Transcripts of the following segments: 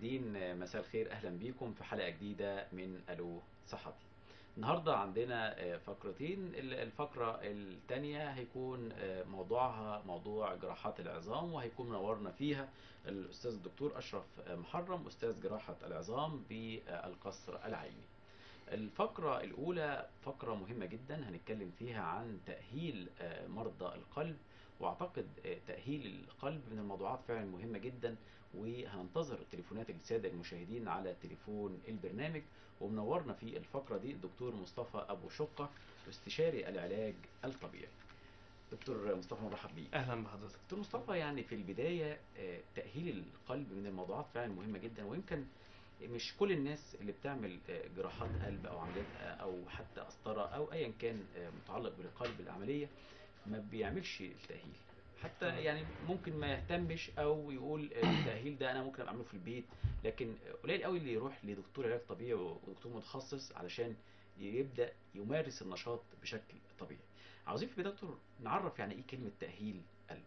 المشاهدين مساء الخير اهلا بيكم في حلقه جديده من الو صحتي النهارده عندنا فقرتين الفقره الثانيه هيكون موضوعها موضوع جراحات العظام وهيكون منورنا فيها الاستاذ الدكتور اشرف محرم استاذ جراحه العظام بالقصر العيني الفقرة الأولى فقرة مهمة جدا هنتكلم فيها عن تأهيل مرضى القلب واعتقد تأهيل القلب من الموضوعات فعلا مهمة جدا وهننتظر تليفونات السادة المشاهدين على تليفون البرنامج ومنورنا في الفقرة دي الدكتور مصطفى أبو شقة استشاري العلاج الطبيعي دكتور مصطفى مرحب بيك اهلا بحضرتك دكتور مصطفى يعني في البداية تأهيل القلب من الموضوعات فعلا مهمة جدا ويمكن مش كل الناس اللي بتعمل جراحات قلب او عمليات او حتى قسطره او ايا كان متعلق بالقلب العمليه ما بيعملش التاهيل حتى يعني ممكن ما يهتمش او يقول التاهيل ده انا ممكن اعمله في البيت لكن قليل قوي اللي يروح لدكتور علاج طبيعي ودكتور متخصص علشان يبدا يمارس النشاط بشكل طبيعي عاوزين في البدايه دكتور نعرف يعني ايه كلمه تاهيل قلب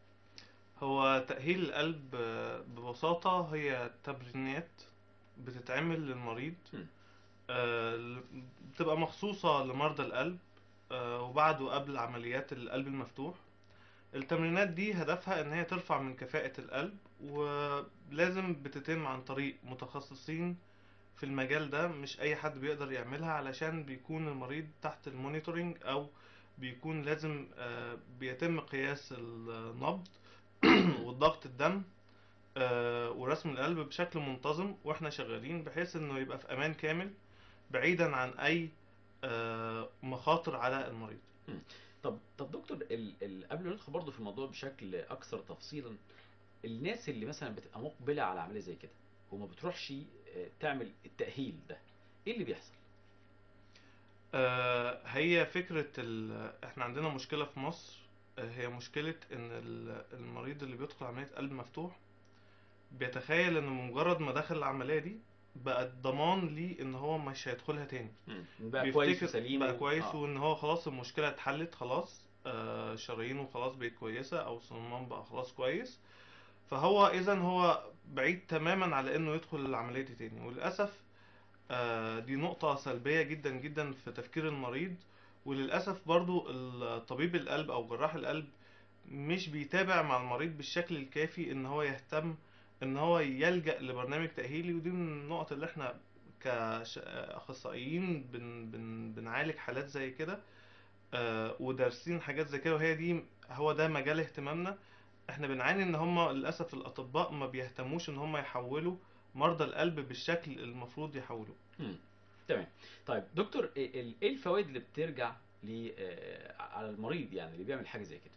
هو تأهيل القلب ببساطة هي تمرينات بتتعمل للمريض آه بتبقى مخصوصة لمرضى القلب آه وبعد وقبل عمليات القلب المفتوح التمرينات دي هدفها ان هي ترفع من كفاءة القلب ولازم بتتم عن طريق متخصصين في المجال ده مش اي حد بيقدر يعملها علشان بيكون المريض تحت المونيتورنج او بيكون لازم آه بيتم قياس النبض والضغط الدم آه ورسم القلب بشكل منتظم واحنا شغالين بحيث انه يبقى في امان كامل بعيدا عن اي آه مخاطر على المريض طب طب دكتور ال ال قبل ما ندخل برضه في الموضوع بشكل اكثر تفصيلا الناس اللي مثلا بتبقى مقبله على عمليه زي كده وما بتروحش تعمل التاهيل ده ايه اللي بيحصل آه هي فكره احنا عندنا مشكله في مصر هي مشكله ان المريض اللي بيدخل عمليه قلب مفتوح بيتخيل ان مجرد ما دخل العمليه دي بقى ضمان ليه ان هو مش هيدخلها تاني بقى كويس وسليم بقى كويس آه. وان هو خلاص المشكله اتحلت خلاص آه شرايينه خلاص بقت كويسه او صمام بقى خلاص كويس فهو اذا هو بعيد تماما على انه يدخل العمليه دي تاني وللاسف آه دي نقطه سلبيه جدا جدا في تفكير المريض وللاسف برضو الطبيب القلب او جراح القلب مش بيتابع مع المريض بالشكل الكافي ان هو يهتم ان هو يلجأ لبرنامج تأهيلي ودي من النقط اللي احنا كأخصائيين بن بن بنعالج حالات زي كده آه ودارسين حاجات زي كده وهي دي هو ده مجال اهتمامنا احنا بنعاني ان هم للاسف الاطباء ما بيهتموش ان هم يحولوا مرضى القلب بالشكل المفروض يحولوه تمام طيب دكتور ايه الفوائد اللي بترجع ل على المريض يعني اللي بيعمل حاجه زي كده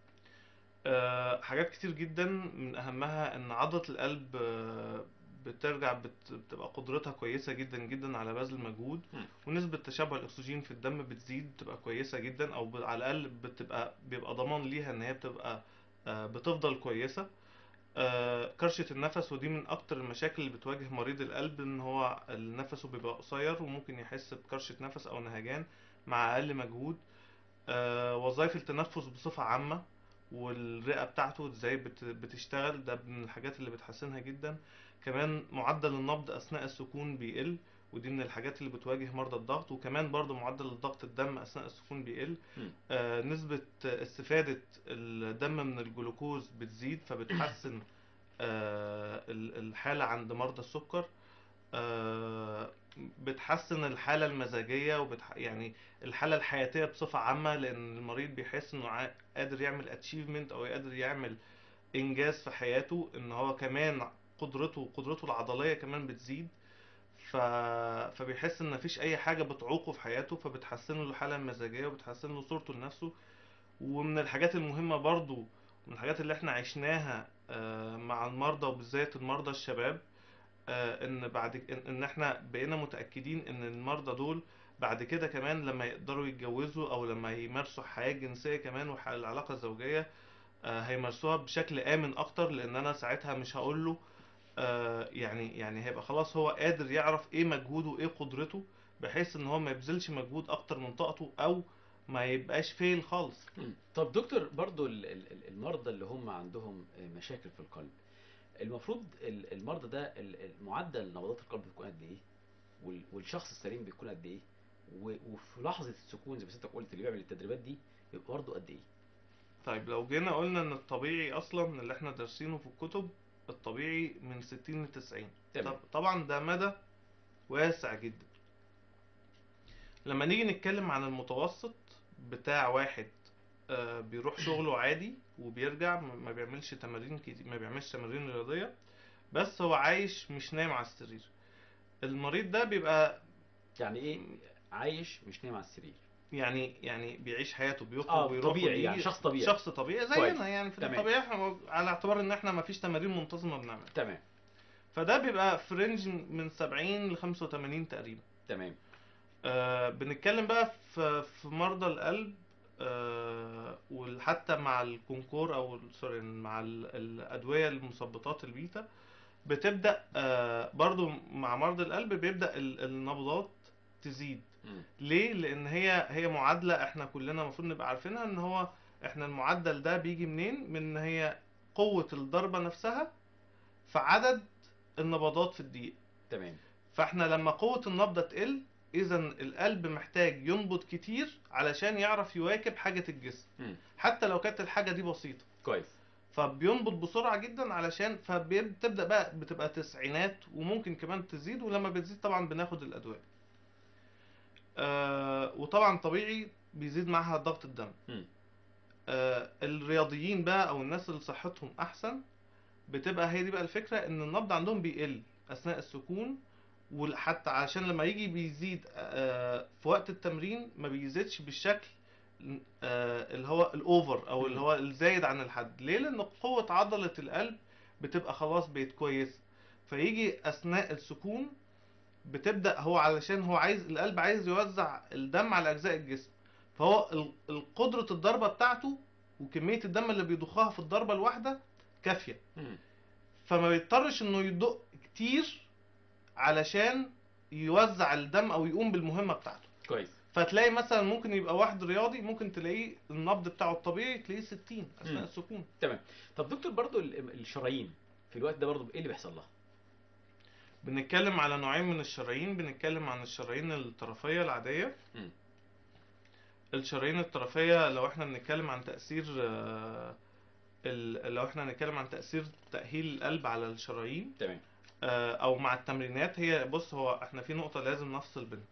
أه حاجات كتير جدا من اهمها ان عضله القلب أه بترجع بت بتبقى قدرتها كويسه جدا جدا على بذل مجهود ونسبه تشبع الاكسجين في الدم بتزيد بتبقى كويسه جدا او على الاقل بتبقى بيبقى ضمان ليها ان هي بتبقى أه بتفضل كويسه كرشة النفس ودي من اكتر المشاكل اللي بتواجه مريض القلب ان هو نفسه بيبقى قصير وممكن يحس بكرشة نفس او نهجان مع اقل مجهود وظائف التنفس بصفة عامة والرئه بتاعته ازاي بتشتغل ده من الحاجات اللي بتحسنها جدا كمان معدل النبض اثناء السكون بيقل ودي من الحاجات اللي بتواجه مرضى الضغط وكمان برضو معدل الضغط الدم اثناء السكون بيقل آه نسبة استفادة الدم من الجلوكوز بتزيد فبتحسن آه الحالة عند مرضى السكر آه بتحسن الحالة المزاجية وبتح... يعني الحالة الحياتية بصفة عامة لأن المريض بيحس إنه قادر يعمل اتشيفمنت أو قادر يعمل إنجاز في حياته إن هو كمان قدرته قدرته العضلية كمان بتزيد ف... فبيحس إن مفيش أي حاجة بتعوقه في حياته فبتحسن له الحالة المزاجية وبتحسن له صورته لنفسه ومن الحاجات المهمة برضو من الحاجات اللي احنا عشناها مع المرضى وبالذات المرضى الشباب ان بعد ان احنا بقينا متاكدين ان المرضى دول بعد كده كمان لما يقدروا يتجوزوا او لما يمارسوا حياه جنسيه كمان والعلاقه الزوجيه هيمارسوها بشكل امن اكتر لان انا ساعتها مش هقول له يعني يعني هيبقى خلاص هو قادر يعرف ايه مجهوده وايه قدرته بحيث ان هو ما يبذلش مجهود اكتر من طاقته او ما يبقاش فيل خالص طب دكتور برضو المرضى اللي هم عندهم مشاكل في القلب المفروض ال- المرضى ده ال- ال- معدل نبضات القلب بيكون قد ايه وال- والشخص السليم بيكون قد ايه و- وفي لحظه السكون زي ما انت قلت اللي بيعمل التدريبات دي بيبقى برضه قد ايه طيب لو جينا قلنا ان الطبيعي اصلا اللي احنا دارسينه في الكتب الطبيعي من 60 ل 90 تمام طب طبعا ده مدى واسع جدا لما نيجي نتكلم عن المتوسط بتاع واحد آه، بيروح شغله عادي وبيرجع م- ما بيعملش تمارين كتير ما بيعملش تمارين رياضية بس هو عايش مش نايم على السرير المريض ده بيبقى يعني ايه عايش مش نايم على السرير يعني يعني بيعيش حياته بيخرج اه ويروح طبيعي ويجي. يعني شخص طبيعي شخص طبيعي كويس. زينا يعني في تمام. الطبيعي احنا على اعتبار ان احنا ما فيش تمارين منتظمه بنعملها تمام فده بيبقى في رينج من 70 ل 85 تقريبا تمام آه بنتكلم بقى في في مرضى القلب آه وحتى مع الكونكور او ال- سوري مع ال- الادويه المثبطات البيتا بتبدا آه برضو مع مرضى القلب بيبدا ال- النبضات تزيد مم. ليه لان هي هي معادله احنا كلنا المفروض نبقى عارفينها ان هو احنا المعدل ده بيجي منين من ان هي قوه الضربه نفسها في عدد النبضات في الدقيقه تمام فاحنا لما قوه النبضه تقل اذا القلب محتاج ينبض كتير علشان يعرف يواكب حاجه الجسم مم. حتى لو كانت الحاجه دي بسيطه كويس فبينبض بسرعه جدا علشان فبتبدا بقى بتبقى تسعينات وممكن كمان تزيد ولما بتزيد طبعا بناخد الادويه آه وطبعا طبيعي بيزيد معاها ضغط الدم مم. آه الرياضيين بقى او الناس اللي صحتهم احسن بتبقى هي دي بقى الفكره ان النبض عندهم بيقل اثناء السكون وحتى عشان لما يجي بيزيد آه في وقت التمرين ما بيزيدش بالشكل آه اللي هو الاوفر او اللي مم. هو الزايد عن الحد ليه لان قوه عضله القلب بتبقى خلاص بقت كويسه فيجي اثناء السكون بتبدا هو علشان هو عايز القلب عايز يوزع الدم على اجزاء الجسم فهو ال- ال- قدره الضربه بتاعته وكميه الدم اللي بيضخها في الضربه الواحده كافيه مم. فما بيضطرش انه يدق كتير علشان يوزع الدم او يقوم بالمهمه بتاعته كويس فتلاقي مثلا ممكن يبقى واحد رياضي ممكن تلاقيه النبض بتاعه الطبيعي تلاقيه 60 اثناء مم. السكون طب دكتور برضو ال- الشرايين في الوقت ده برضو ايه اللي بيحصل لها بنتكلم على نوعين من الشرايين بنتكلم عن الشرايين الطرفيه العاديه مم. الشرايين الطرفيه لو احنا بنتكلم عن تاثير آه، ال- لو احنا هنتكلم عن تاثير تاهيل القلب على الشرايين تمام آه، او مع التمرينات هي بص هو احنا في نقطة لازم نفصل بينها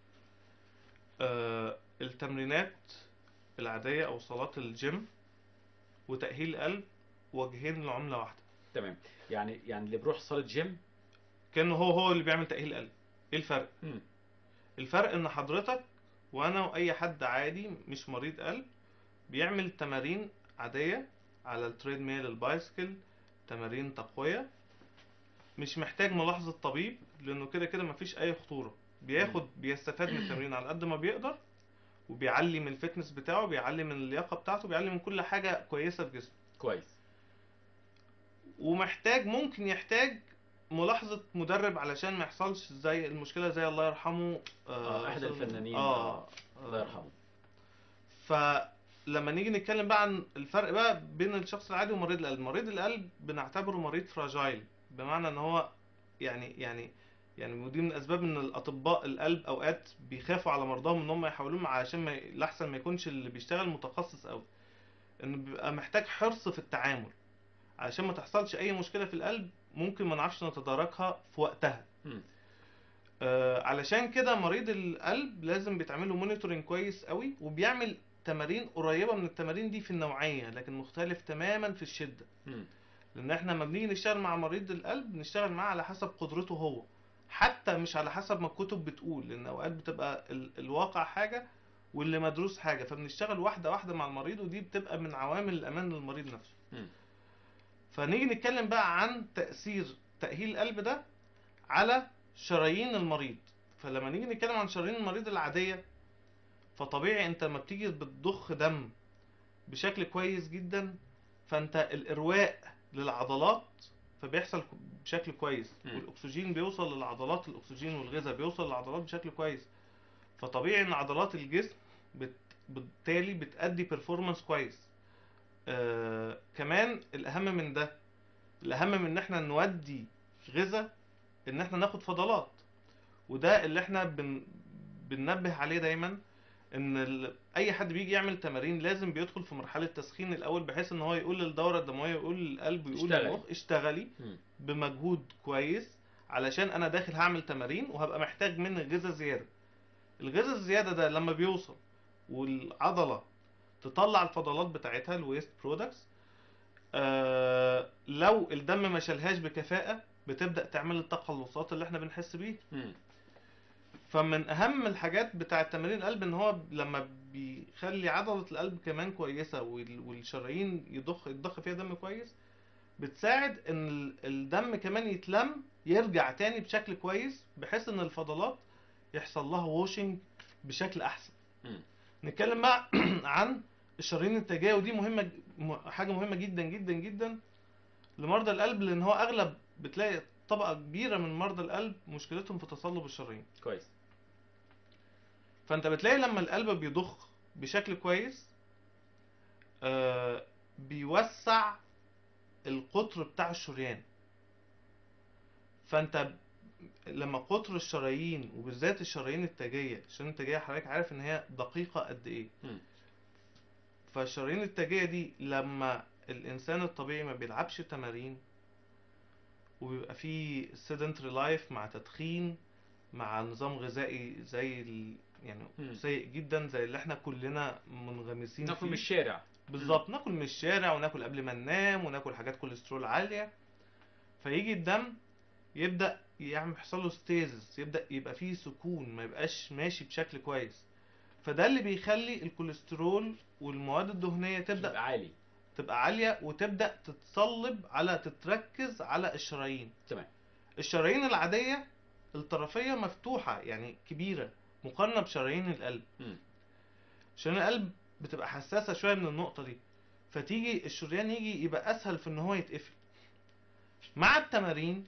آه، التمرينات العادية او صلاة الجيم وتأهيل القلب وجهين لعملة واحدة تمام يعني يعني اللي بيروح صاله جيم كأنه هو هو اللي بيعمل تأهيل قلب ايه الفرق مم. الفرق ان حضرتك وانا واي حد عادي مش مريض قلب بيعمل تمارين عادية على التريد ميل البايسكل تمارين تقوية مش محتاج ملاحظة طبيب لانه كده كده مفيش اي خطورة بياخد بيستفاد من التمرين على قد ما بيقدر وبيعلي من الفتنس بتاعه بيعلي من اللياقة بتاعته بيعلي من كل حاجة كويسة في جسمه كويس ومحتاج ممكن يحتاج ملاحظة مدرب علشان ما يحصلش زي المشكلة زي الله يرحمه آه، أحد أستاذ- الفنانين، اه الله يرحمه فلما نيجي نتكلم بقى عن الفرق بقى بين الشخص العادي ومريض القلب مريض القلب بنعتبره مريض فراجايل بمعنى ان هو يعني يعني يعني ودي من اسباب ان الاطباء القلب اوقات بيخافوا على مرضاهم ان هم يحولوهم علشان ما الاحسن ما يكونش اللي بيشتغل متخصص قوي انه بيبقى محتاج حرص في التعامل علشان ما تحصلش اي مشكله في القلب ممكن ما نعرفش نتداركها في وقتها مم. آه علشان كده مريض القلب لازم بيتعمل له مونيتورنج كويس قوي وبيعمل تمارين قريبه من التمارين دي في النوعيه لكن مختلف تماما في الشده مم. لان احنا لما بنيجي نشتغل مع مريض القلب بنشتغل معاه على حسب قدرته هو حتى مش على حسب ما الكتب بتقول لان اوقات بتبقى ال الواقع حاجه واللي مدروس حاجه فبنشتغل واحده واحده مع المريض ودي بتبقى من عوامل الامان للمريض نفسه مم. فنيجي نتكلم بقى عن تأثير تأهيل القلب ده على شرايين المريض فلما نيجي نتكلم عن شرايين المريض العادية فطبيعي انت لما بتيجي بتضخ دم بشكل كويس جدا فانت الارواء للعضلات فبيحصل بشكل كويس مم. والاكسجين بيوصل للعضلات الاكسجين والغذاء بيوصل للعضلات بشكل كويس فطبيعي ان عضلات الجسم بت... بالتالي بتأدي بيرفورمانس كويس آه كمان الاهم من ده الاهم من ان احنا نودي غذاء ان احنا ناخد فضلات وده اللي احنا بن... بننبه عليه دايما ان ال... اي حد بيجي يعمل تمارين لازم بيدخل في مرحله تسخين الاول بحيث ان هو يقول للدوره الدمويه يقول للقلب ويقول اشتغلي. للمخ اشتغلي مم. بمجهود كويس علشان انا داخل هعمل تمارين وهبقى محتاج منك غذاء زياده الغذاء الزياده ده لما بيوصل والعضله تطلع الفضلات بتاعتها الويست برودكتس آه لو الدم ما شالهاش بكفاءه بتبدا تعمل التقلصات اللي احنا بنحس بيها مم. فمن اهم الحاجات بتاع تمارين القلب ان هو لما بيخلي عضله القلب كمان كويسه وال- والشرايين يضخ يتضخ فيها دم كويس بتساعد ان ال- الدم كمان يتلم يرجع تاني بشكل كويس بحيث ان الفضلات يحصل لها ووشنج بشكل احسن مم. نتكلم بقى عن الشرايين التاجيه ودي مهمه ج- م- حاجه مهمه جدا جدا جدا لمرضى القلب لان هو اغلب بتلاقي طبقه كبيره من مرضى القلب مشكلتهم في تصلب الشرايين كويس فانت بتلاقي لما القلب بيضخ بشكل كويس آه بيوسع القطر بتاع الشريان فانت ب- لما قطر الشرايين وبالذات الشرايين التاجية الشرايين التاجية حضرتك عارف ان هي دقيقة قد ايه مم. فالشرايين التاجية دي لما الانسان الطبيعي ما بيلعبش تمارين وبيبقى فيه sedentary لايف مع تدخين مع نظام غذائي زي ال... يعني مم. سيء جدا زي اللي احنا كلنا منغمسين ناكل فيه من الشارع بالظبط ناكل من الشارع وناكل قبل ما ننام وناكل حاجات كوليسترول عالية فيجي الدم يبدأ يعمل يحصل له ستيزس يبدأ يبقى فيه سكون ما يبقاش ماشي بشكل كويس فده اللي بيخلي الكوليسترول والمواد الدهنية تبدأ يبقى عالي تبقى عالية وتبدأ تتصلب على تتركز على الشرايين تمام الشرايين العادية الطرفية مفتوحة يعني كبيرة مقارنة بشرايين القلب مم. شرايين القلب بتبقى حساسة شوية من النقطة دي فتيجي الشريان يجي يبقى أسهل في إن هو يتقفل مع التمارين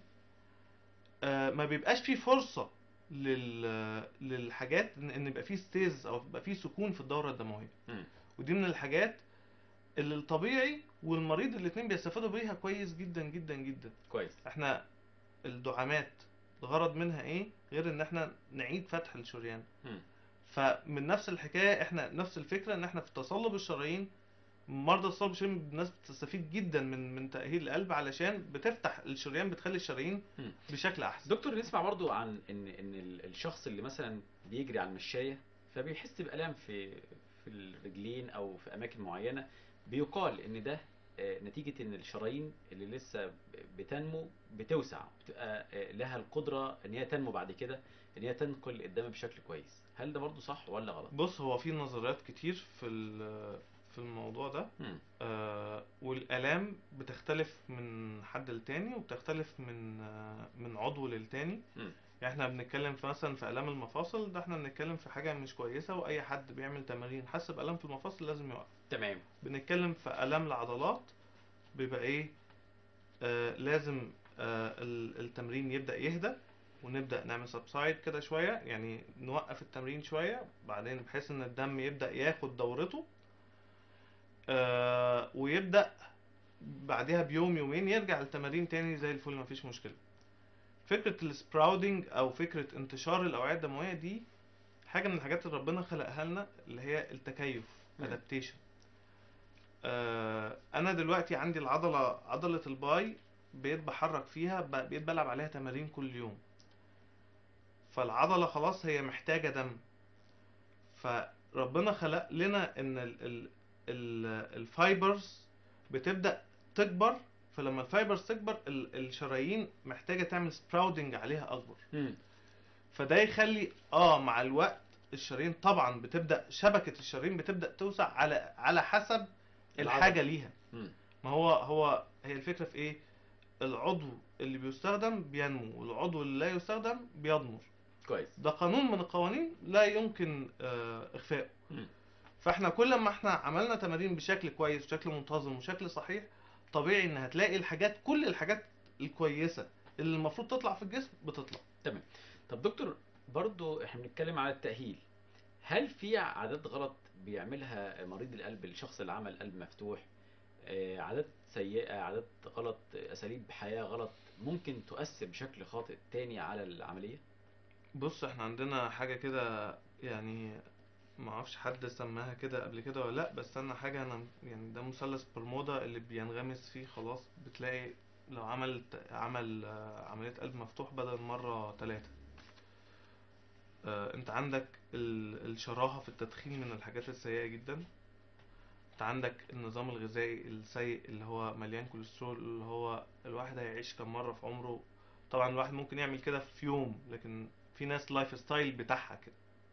آه، ما بيبقاش فيه فرصة لل... للحاجات إن إن يبقى فيه ستيز أو يبقى فيه سكون في الدورة الدموية مم. ودي من الحاجات اللي الطبيعي والمريض الاتنين بيستفادوا بيها كويس جدا جدا جدا كويس احنا الدعامات الغرض منها ايه غير ان احنا نعيد فتح الشريان مم. فمن نفس الحكايه احنا نفس الفكره ان احنا في تصلب الشرايين مرضى تصلب الشرايين الناس بتستفيد جدا من من تاهيل القلب علشان بتفتح الشريان بتخلي الشرايين مم. بشكل احسن دكتور نسمع برضو عن ان ان ال- الشخص اللي مثلا بيجري على المشايه فبيحس بالام في في الرجلين او في اماكن معينه بيقال ان ده آه، نتيجه ان الشرايين اللي لسه ب- بتنمو بتوسع بتبقى آه، لها القدره ان هي تنمو بعد كده ان هي تنقل الدم بشكل كويس هل ده برضو صح ولا غلط؟ بص هو في نظريات كتير في ال- في الموضوع ده مم. آه والآلام بتختلف من حد لتاني وبتختلف من آه من عضو للتاني مم. يعني احنا بنتكلم في مثلا في آلام المفاصل ده احنا بنتكلم في حاجة مش كويسة وأي حد بيعمل تمارين حس بآلام في المفاصل لازم يوقف تمام بنتكلم في آلام العضلات بيبقى ايه آه لازم آه ال- التمرين يبدأ يهدى ونبدأ نعمل سبسايد كده شوية يعني نوقف التمرين شوية بعدين بحيث ان الدم يبدأ ياخد دورته آه ويبدأ بعدها بيوم يومين يرجع للتمارين تاني زي الفل مفيش مشكلة فكرة السبراودنج او فكرة انتشار الاوعية الدموية دي حاجة من الحاجات اللي ربنا خلقها لنا اللي هي التكيف مم. adaptation آه انا دلوقتي عندي العضلة عضلة الباي بقيت بحرك فيها ب- بقيت بلعب عليها تمارين كل يوم فالعضلة خلاص هي محتاجة دم فربنا خلق لنا ان ال ال ال الفايبرز بتبدأ تكبر فلما الفايبرز تكبر ال- الشرايين محتاجة تعمل سبراودنج عليها اكبر مم. فده يخلي اه مع الوقت الشرايين طبعا بتبدأ شبكة الشرايين بتبدأ توسع على على حسب الحاجة ليها مم. ما هو هو هي الفكرة في ايه العضو اللي بيستخدم بينمو والعضو اللي لا يستخدم بيضمر كويس ده قانون من القوانين لا يمكن آه، اخفائه مم. فاحنا كل ما احنا عملنا تمارين بشكل كويس وشكل منتظم وشكل صحيح طبيعي ان هتلاقي الحاجات كل الحاجات الكويسة اللي المفروض تطلع في الجسم بتطلع طب دكتور برضو احنا بنتكلم على التأهيل هل في عادات غلط بيعملها مريض القلب الشخص اللي عمل قلب مفتوح آه، عادات سيئة عادات غلط أساليب حياة غلط ممكن تؤثر بشكل خاطئ تاني على العملية بص احنا عندنا حاجة كده يعني ما اعرفش حد سماها كده قبل كده ولا لا بس انا حاجة انا يعني ده مثلث برمودا اللي بينغمس فيه خلاص بتلاقي لو عمل عمل آه، عملية قلب مفتوح بدل مرة ثلاثة انت عندك ال- الشراهة في التدخين من الحاجات السيئة جدا انت عندك النظام الغذائي السيء اللي هو مليان كوليسترول اللي هو الواحد هيعيش كم مرة في عمره طبعا الواحد ممكن يعمل كده في يوم لكن في ناس لايف ستايل بتاعها كده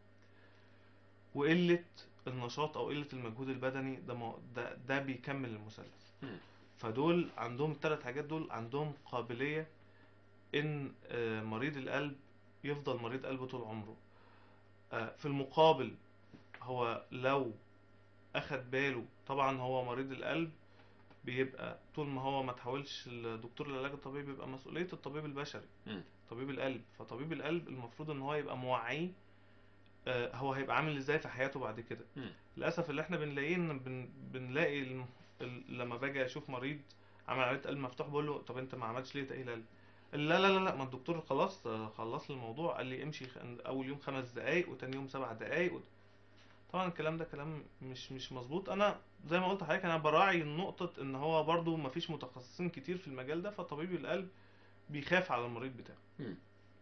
وقلة النشاط او قلة المجهود البدني ده مو- ده, ده بيكمل المثلث مم. فدول عندهم الثلاث حاجات دول عندهم قابلية ان آه، مريض القلب يفضل مريض قلب طول عمره آه، في المقابل هو لو اخد باله طبعا هو مريض القلب بيبقى طول ما هو ما تحولش لدكتور العلاج الطبيعي بيبقى مسؤولية الطبيب البشري مم. طبيب القلب فطبيب القلب المفروض ان هو يبقى موعيه آه، هو هيبقى عامل ازاي في حياته بعد كده مم. للاسف اللي احنا بنلاقيه ان بن بنلاقي الم- ال- لما باجي اشوف مريض عمل عمليه قلب مفتوح بقول له طب انت ما عملتش ليه تاهيل قلب قال لا لا لا لا ما الدكتور خلاص آه، خلص لي الموضوع قال لي امشي خ- اول يوم خمس دقايق وتاني يوم سبع دقايق و... طبعا الكلام ده كلام مش مش مظبوط انا زي ما قلت لحضرتك انا براعي نقطه ان هو برضو ما فيش متخصصين كتير في المجال ده فطبيب القلب بيخاف على المريض بتاعه مم.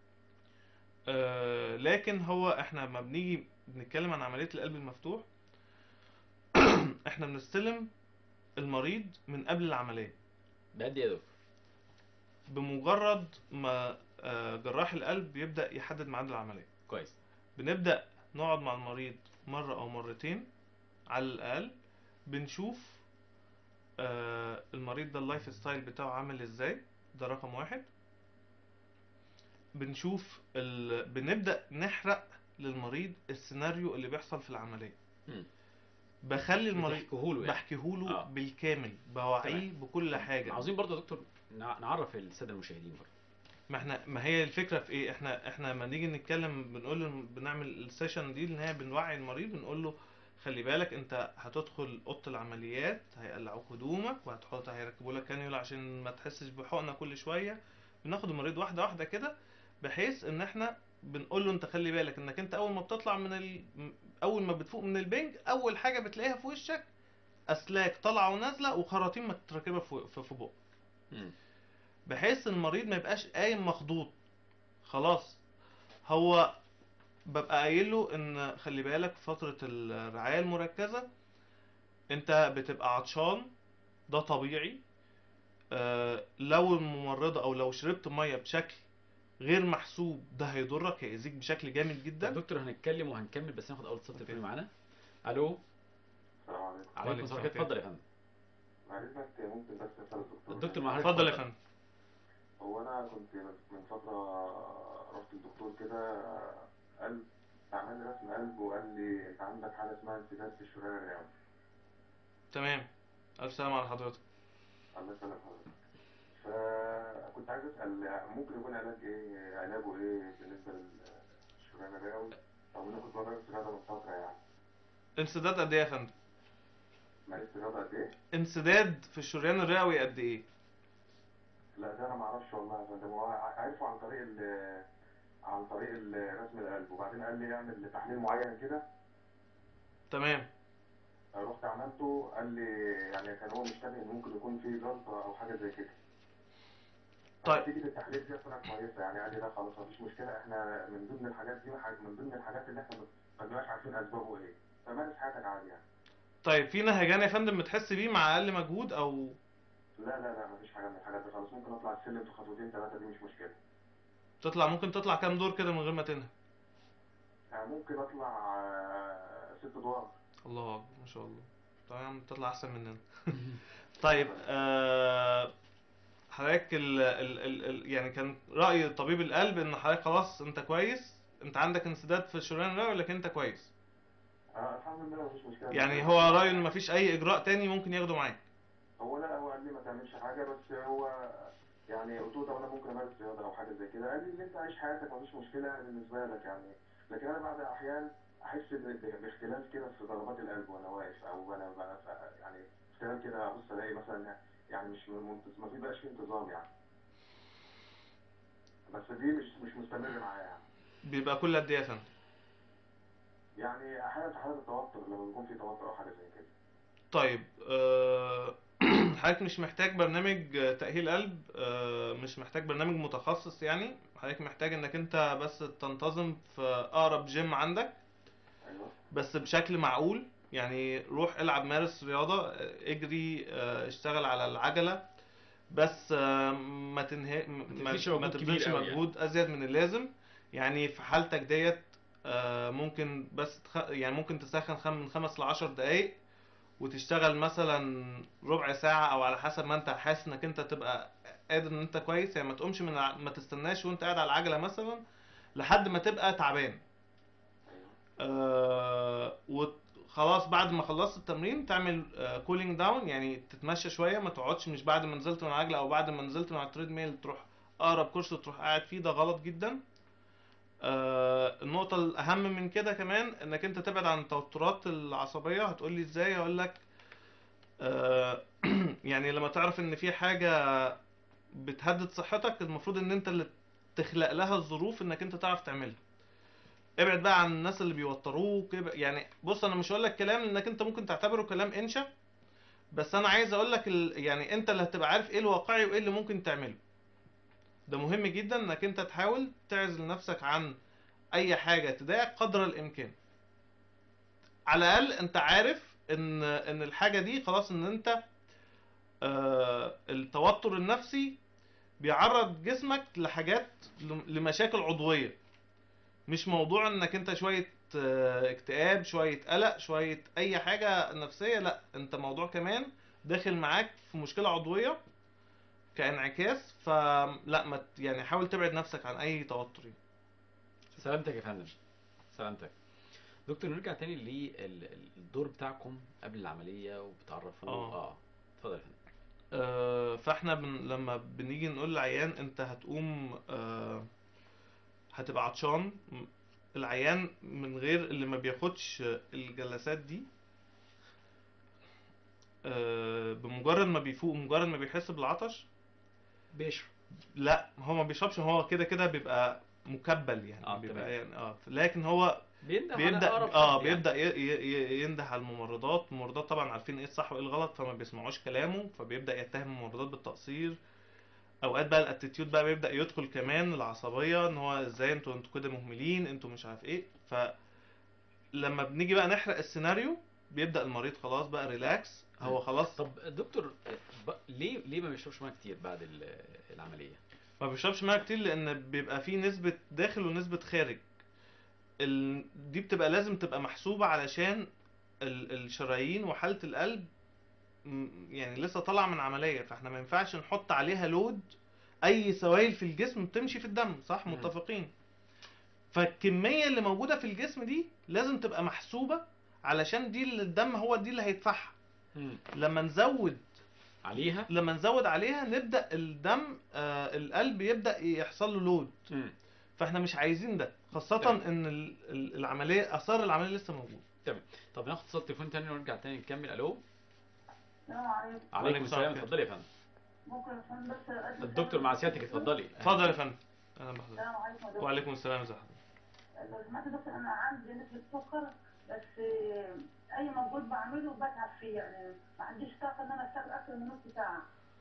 آه، لكن هو احنا لما بنيجي بنتكلم عن عملية القلب المفتوح احنا بنستلم المريض من قبل العملية بقد ايه يا دكتور؟ بمجرد ما آه، جراح القلب يبدأ يحدد ميعاد العملية كويس بنبدأ نقعد مع المريض مرة أو مرتين على الأقل بنشوف آه، المريض ده اللايف ستايل بتاعه عامل ازاي ده رقم واحد بنشوف ال... بنبدأ نحرق للمريض السيناريو اللي بيحصل في العملية مم. بخلي المريض بتحكيهوله يعني بحكيهوله آه. بالكامل بوعيه بكل حاجة عاوزين برضه يا دكتور نع- نعرف السادة المشاهدين برضه ما احنا ما هي الفكره في ايه احنا احنا لما نيجي نتكلم بنقول له بنعمل السيشن دي ان هي بنوعي المريض بنقول له خلي بالك انت هتدخل اوضه العمليات هيقلعوك هدومك وهتحط هيركبوا لك كانيولا عشان ما تحسش بحقنه كل شويه بناخد المريض واحده واحده كده بحيث ان احنا بنقول له انت خلي بالك انك انت اول ما بتطلع من ال... اول ما بتفوق من البنج اول حاجه بتلاقيها في وشك اسلاك طالعه ونازله وخراطيم متركبه في في في بقك مم. بحيث المريض ما يبقاش قايم مخضوض خلاص هو ببقى قايل له ان خلي بالك فترة الرعاية المركزة انت بتبقى عطشان ده طبيعي آه لو الممرضة او لو شربت مية بشكل غير محسوب ده هيضرك هيأذيك بشكل جامد طب جدا دكتور هنتكلم وهنكمل بس ناخد اول اتصال تليفوني معانا الو السلام عليكم عليكم وعليكم السلام السلام. اتفضل يا فندم معلش ممكن بس اسال الدكتور الدكتور مع حضرتك اتفضل يا فندم هو انا كنت من فتره رحت للدكتور كده قال عمل لي رسم قلب وقال لي انت عندك حاجه اسمها انسداد في الشريان الرئوي تمام الف سلامة على حضرتك الله يسلم حضرتك فكنت عايز اسال ممكن يكون علاج ايه علاجه ايه بالنسبه للشريان الرئوي او انا كنت بمارس رياضه من فتره يعني انسداد قد ايه يا فندم مارست رياضه قد ايه؟ انسداد في الشريان الرئوي قد ايه لا ده انا ما اعرفش والله يا فندم هو عارفه عن طريق ال عن طريق ال- رسم القلب وبعدين قال لي اعمل تحليل معين كده تمام رحت عملته قال لي يعني كان هو مشتبه ان ممكن يكون في جلطه او حاجه زي كده طيب. نتيجه التحليل دي طلعت كويسه يعني قال لي لا خلاص مفيش مشكله احنا من ضمن الحاجات دي حاجة من ضمن الحاجات اللي احنا ما بنبقاش عارفين اسبابه ايه فمارس حياتك عادي يعني طيب في نهجان يا فندم بتحس بيه مع اقل مجهود او لا لا لا مفيش حاجه من الحاجات دي خالص ممكن اطلع السلم في خطوتين ثلاثه دي مش مشكله تطلع ممكن تطلع كام دور كده من غير ما تنهج يعني ممكن اطلع آه، ست ادوار الله اكبر ما شاء الله تمام تطلع احسن مننا طيب آه حضرتك ال ال ال ال يعني كان رأي طبيب القلب ان حضرتك خلاص انت كويس انت عندك انسداد في الشريان الرئوي لكن انت كويس آه الحمد لله مفيش مشكله يعني هو رأيه ان مفيش اي اجراء تاني ممكن ياخده معاك هو لا هو قال لي ما تعملش حاجه بس هو يعني قلت له طب انا ممكن امارس رياضه او حاجه زي كده قال لي ان انت عايش حياتك مفيش مشكله يعني بالنسبه لك يعني لكن انا بعد احيان احس ب- ب- باختلاف كده في ضربات القلب وانا واقف او انا بقى ف- يعني خلال كده ابص الاقي مثلا يعني مش م- ما في بقاش في انتظام يعني بس دي مش مش مستمر معايا يعني بيبقى كل قد ايه يا فندم يعني احيانا في حالات التوتر لما بيكون في توتر او حاجه زي كده طيب آه، حضرتك مش محتاج برنامج آه، تأهيل قلب آه، مش محتاج برنامج متخصص يعني حضرتك محتاج انك انت بس تنتظم في اقرب جيم عندك ايوه بس بشكل معقول يعني روح العب مارس رياضة آه، اجري آه، اشتغل على العجلة بس آه، ما تنهي ما تبذلش ما مجهود تبذلش كبير أوي يعني. مجهود ازيد من اللازم يعني في حالتك ديت آه، ممكن بس تخ... يعني ممكن تسخن خم... من خمس لعشر دقايق وتشتغل مثلا ربع ساعة او على حسب ما انت حاسس انك انت تبقى قادر ان انت كويس يعني ما تقومش من الع... ما تستناش وانت قاعد على العجلة مثلا لحد ما تبقى تعبان ايوه آه وخلاص بعد ما خلصت التمرين تعمل كولينج داون يعني تتمشى شويه ما تقعدش مش بعد ما نزلت من العجله او بعد ما نزلت من على التريد ميل تروح اقرب كرسي تروح قاعد فيه ده غلط جدا آه النقطة الأهم من كده كمان إنك أنت تبعد عن التوترات العصبية هتقول لي إزاي أقول لك آه يعني لما تعرف إن في حاجة بتهدد صحتك المفروض إن أنت اللي تخلق لها الظروف إنك أنت تعرف تعملها ابعد بقى عن الناس اللي بيوتروك ابع- يعني بص انا مش هقول لك كلام لانك انت ممكن تعتبره كلام انشا بس انا عايز اقول لك ال... يعني انت اللي هتبقى عارف ايه الواقعي وايه اللي ممكن تعمله ده مهم جدا انك انت تحاول تعزل نفسك عن اي حاجه تضايقك قدر الامكان على الاقل انت عارف ان ان الحاجه دي خلاص ان انت آه التوتر النفسي بيعرض جسمك لحاجات لم- لمشاكل عضويه مش موضوع انك انت شويه آه، اكتئاب شويه قلق شويه اي حاجه نفسيه لا انت موضوع كمان داخل معاك في مشكله عضويه كانعكاس فلا ما ت- يعني حاول تبعد نفسك عن اي توتر يعني. سلامتك يا فندم سلامتك دكتور نرجع تاني للدور بتاعكم قبل العملية وبتعرفوه آه. اه اتفضل يا فندم آه، فاحنا بن لما بنيجي نقول للعيان انت هتقوم آه، هتبقى عطشان م- العيان من غير اللي ما بياخدش الجلسات دي آه، بمجرد ما بيفوق مجرد ما بيحس بالعطش بيشرب لا هو ما بيشربش هو كده كده بيبقى مكبل يعني آه، بيبقى تمام. يعني اه لكن هو بينده على بيبدا أقرب اه حد يعني. بيبدا ي- ي- ي- ينده على الممرضات الممرضات طبعا عارفين ايه الصح وايه الغلط فما بيسمعوش كلامه فبيبدا يتهم الممرضات بالتقصير اوقات بقى الاتيتيود بقى بيبدا يدخل كمان العصبيه ان هو ازاي انتوا انتوا كده مهملين انتوا مش عارف ايه ف لما بنيجي بقى نحرق السيناريو بيبدا المريض خلاص بقى ريلاكس هو خلاص طب دكتور ب... ليه ليه ما بيشربش ميه كتير بعد ال- العملية ما بيشربش ميه كتير لان بيبقى فيه نسبة داخل ونسبة خارج ال... دي بتبقى لازم تبقى محسوبة علشان ال... الشرايين وحالة القلب م- يعني لسه طالعة من عملية فاحنا ما ينفعش نحط عليها لود اي سوائل في الجسم بتمشي في الدم صح مم. متفقين فالكمية اللي موجودة في الجسم دي لازم تبقى محسوبة علشان دي اللي الدم هو دي اللي هيدفعها مم. لما نزود عليها لما نزود عليها نبدأ الدم آه القلب يبدأ يحصل له لود مم. فاحنا مش عايزين ده خاصة تمام. ان ال- ال- العملية اثار العملية لسه موجود طب ناخد اتصال تليفون تاني ونرجع تاني نكمل الو السلام عليكم عليكم السلام السلام. اتفضلي يا فندم ممكن عشان بس أقدم الدكتور مع سيادتك اتفضلي اتفضل يا فندم اهلا بحضرتك السلام عليكم يا دكتور وعليكم السلام ازي حضرتك لو سمحت يا دكتور انا عندي نسبة سكر بس آه، اي مجهود بعمله بتعب فيه يعني ما عنديش طاقة ان انا اشتغل اكتر من نص ساعة